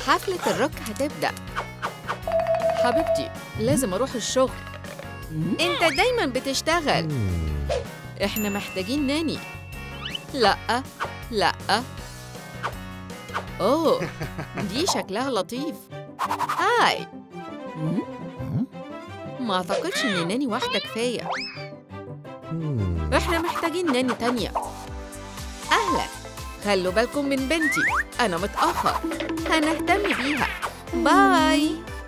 حفلة الروك هتبدأ حبيبتي لازم أروح الشغل أنت دايما بتشتغل إحنا محتاجين ناني لأ لأ أوه دي شكلها لطيف هاي ما أعتقدش إن ناني واحدة كفاية إحنا محتاجين ناني تانية أهلا خلوا بالكم من بنتي أنا متأخر هنهتم بيها باي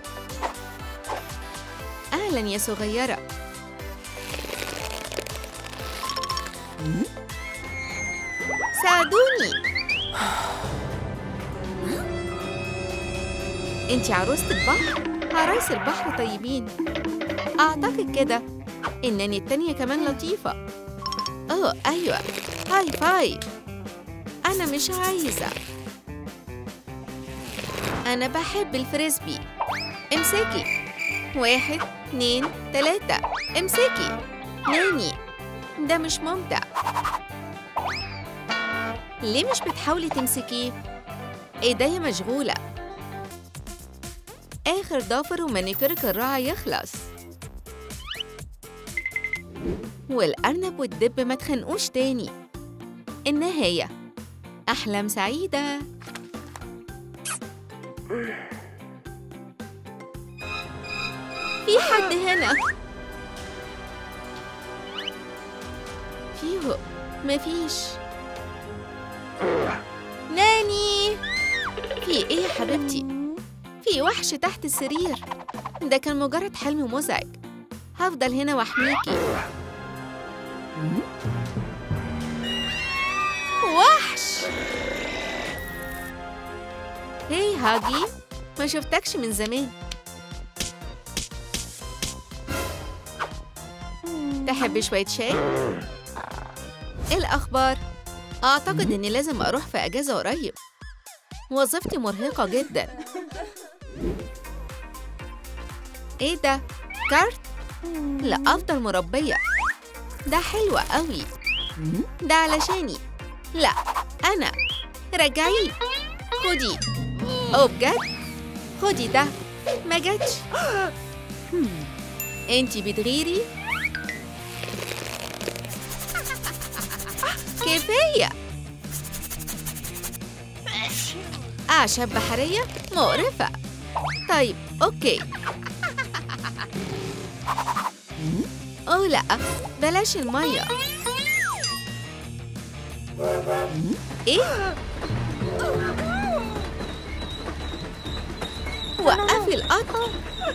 أهلا يا صغيرة ساعدوني انتي عروسة البحر عرايس البحر طيبين أعتقد كده إنني التانية كمان لطيفة أوه أيوة هاي فايف أنا مش عايزة أنا بحب الفريسبي امسكي واحد اتنين تلاتة امسكي ناني ده مش ممتع ليه مش بتحاولي تمسكيه؟ ايديا مشغولة آخر ضافر ومانيكيرك الرائع يخلص والأرنب والدب ما تخنقوش تاني النهاية أحلام سعيدة في حد هنا فيه مفيش ناني في ايه يا حبيبتي في وحش تحت السرير ده كان مجرد حلم مزعج هفضل هنا واحميكي وحش هي هاجي ما شفتكش من زمان تحب شوية شاي؟ ايه الأخبار؟ أعتقد إني لازم أروح في أجازة قريب وظيفتي مرهقة جدا إيه ده؟ كارت؟ لا أفضل مربية ده حلو قوي ده علشاني لا أنا رجعيه خدي أوه بجد؟ خدي ده ما جاتش انتي بتغيري؟ كفاية أعشاب بحرية مقرفة طيب أوكي أوه لأ بلاش المية إيه؟ وقفي القطر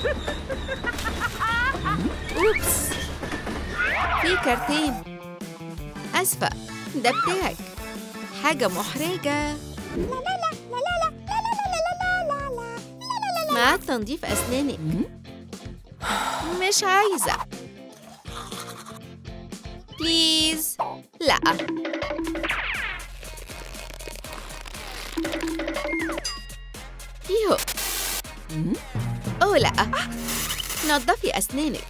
أوبس في كارتين أسفة ده بتاعك حاجة محرجة مع تنظيف أسنانك مش عايزة بليز لا يو أوه لا نظفي أسنانك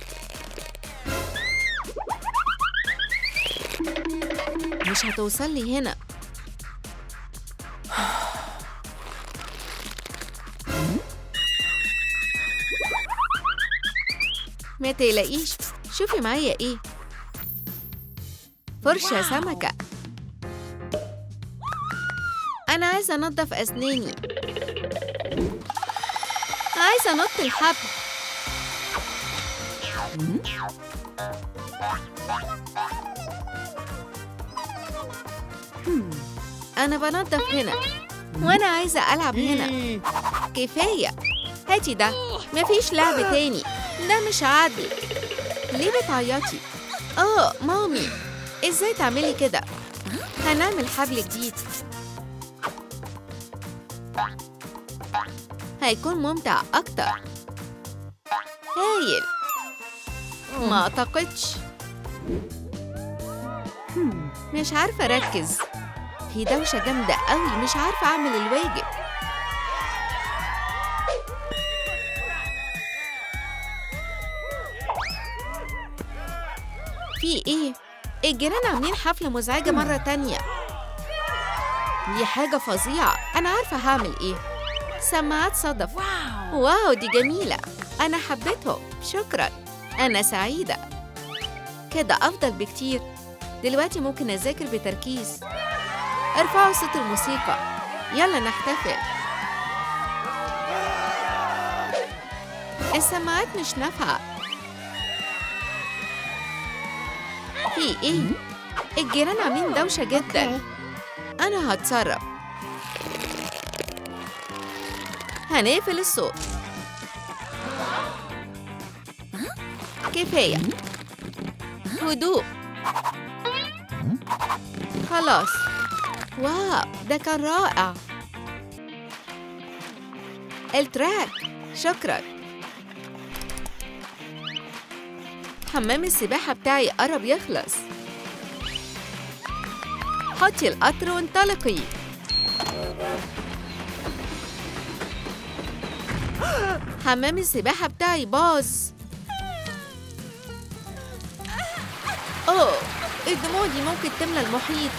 مش هتوصل لي هنا ما تقلقيش شوفي معايا ايه فرشة سمكة أنا عايزة أنضف أسناني عايزة أنط الحبل أنا بنضف هنا وأنا عايزة ألعب هنا كفاية هاتي ده مفيش لعب تاني ده مش عادل ليه بتعيطي؟ آه مامي إزاي تعملي كده؟ هنعمل حبل جديد هيكون ممتع أكتر هايل ما أعتقدش مش عارفة أركز في دوشة جامدة قوي مش عارفة أعمل الواجب في إيه؟ الجيران عاملين حفلة مزعجة مرة تانية دي حاجة فظيعة أنا عارفة هعمل إيه سماعات صدف واو دي جميلة أنا حبيتهم شكرا أنا سعيدة كده أفضل بكتير دلوقتي ممكن أذاكر بتركيز ارفعوا صوت الموسيقى يلا نحتفل السماعات مش نافعة في ايه؟ الجيران عاملين دوشة جدا أنا هتصرف هنقفل الصوت كفاية هدوء خلاص واو ده كان رائع التراك شكرا حمام السباحة بتاعي قرب يخلص حطي القطر وانطلقي حمام السباحة بتاعي باظ أوه الدموع دي ممكن تملى المحيط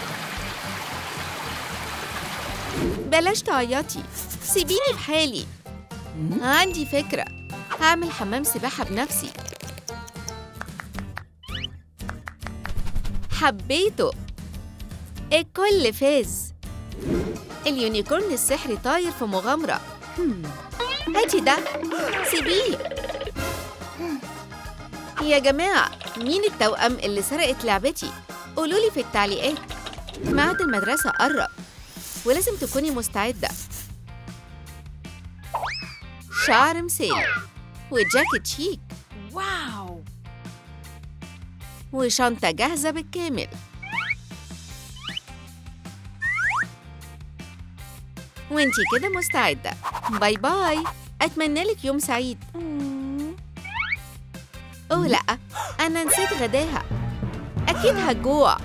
بلاش تعيطي سيبيني بحالي عندي فكرة هعمل حمام سباحة بنفسي حبيته الكل فاز اليونيكورن السحري طاير في مغامرة هاتي ده سيبيه يا جماعة مين التوأم اللي سرقت لعبتي؟ قولولي في التعليقات ميعاد المدرسة قرب ولازم تكوني مستعدة شعر مثالي وجاكيت شيك واو وشنطة جاهزة بالكامل وانتي كده مستعدة باي باي أتمنى لك يوم سعيد أوه لأ أنا نسيت غداها أكيد هجوع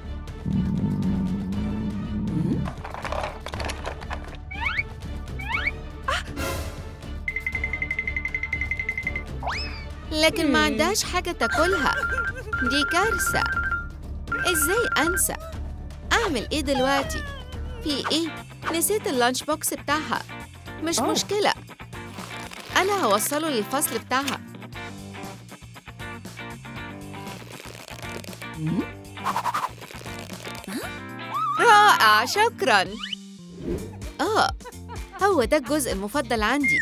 لكن ما عندهاش حاجة تاكلها دي كارثة ازاي انسى اعمل ايه دلوقتي في ايه نسيت اللانش بوكس بتاعها مش أوه. مشكلة انا هوصله للفصل بتاعها رائع شكرا اه هو ده الجزء المفضل عندي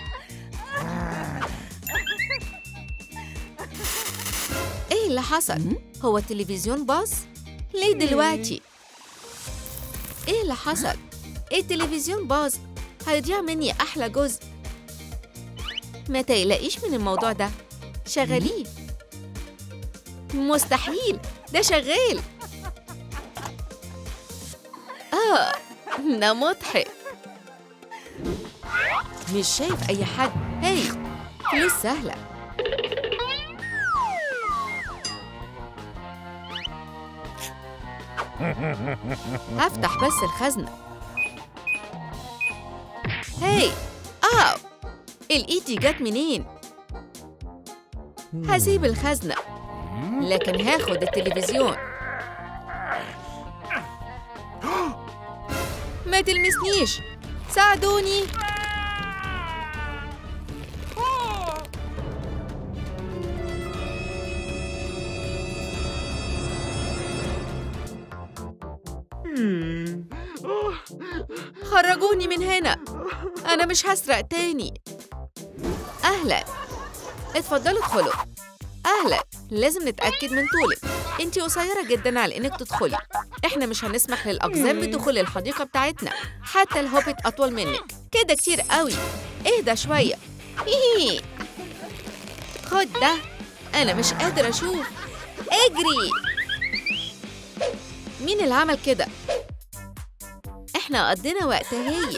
ايه اللي حصل هو التلفزيون باظ ليه دلوقتي ايه اللي حصل التلفزيون باظ هيضيع مني احلى جزء ما تقلقيش من الموضوع ده شغليه مستحيل ده شغال اه ده مضحك مش شايف اي حد هاي فلوس سهله هفتح بس الخزنة هاي آه الإيد دي جت منين؟ هسيب الخزنة لكن هاخد التلفزيون ما تلمسنيش ساعدوني خرجوني من هنا أنا مش هسرق تاني أهلا اتفضلوا ادخلوا أهلا لازم نتأكد من طولك انتي قصيرة جدا على إنك تدخلي إحنا مش هنسمح للأقزام بدخول الحديقة بتاعتنا حتى الهوبت أطول منك كده كتير قوي اهدى شوية هيهي. خد ده أنا مش قادرة أشوف اجري مين اللي عمل كده؟ احنا قضينا وقت هايل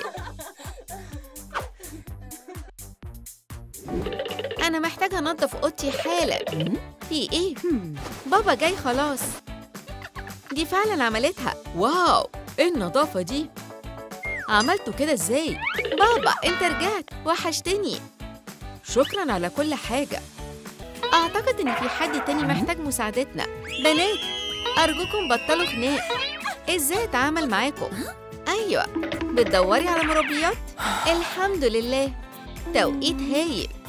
انا محتاجه انضف اوضتي حالا في ايه بابا جاي خلاص دي فعلا عملتها واو ايه النظافه دي عملته كده ازاي بابا انت رجعت وحشتني شكرا على كل حاجه اعتقد ان في حد تاني محتاج مساعدتنا بنات ارجوكم بطلوا خناق ازاي اتعامل معاكم ايوه بتدوري على مربيات؟ الحمد لله توقيت هايل